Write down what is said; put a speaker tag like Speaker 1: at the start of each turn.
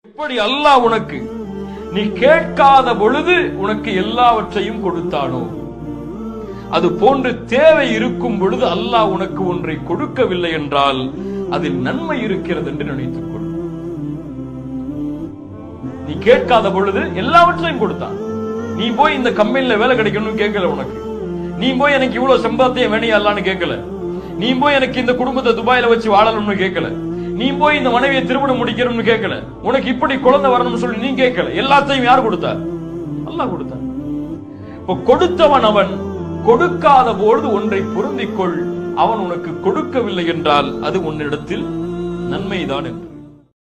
Speaker 1: எப்படி அல்லாஹ் உனக்கு நீ கேட்காத பொழுது உனக்கு எல்லாவற்றையும் கொடுத்தானோ அது போன்று தேவை இருக்கும் பொழுது அல்லாஹ் உனக்கு ஒன்றை கொடுக்கவில்லை என்றால் அதில் நன்மை இருக்கிறது என்று நினைத்துக் கொள் நீ கேட்காத பொழுது எல்லாவற்றையும் கொடுத்தான் நீ போய் இந்த கம்பெனில வேலை கிடைக்கணும்னு கேட்கல உனக்கு நீ போய் எனக்கு இவ்வளவு சம்பாத்தியம் வேணியா அல்லான்னு கேட்கல நீ போய் எனக்கு இந்த குடும்பத்தை துபாயில வச்சு வாழணும்னு கேட்கல நீ போய் இந்த மனைவியை திருமணம் முடிக்கணும்னு கேட்கல உனக்கு இப்படி குழந்தை வரணும்னு சொல்லி நீ கேட்கல எல்லாத்தையும் யார் கொடுத்தா அல்லாஹ் கொடுத்தான் இப்ப கொடுத்தவன் அவன் கொடுக்காத பொழுது ஒன்றை பொருந்திக் கொள் அவன் உனக்கு கொடுக்கவில்லை என்றால் அது உன்னிடத்தில் நன்மைதான் என்று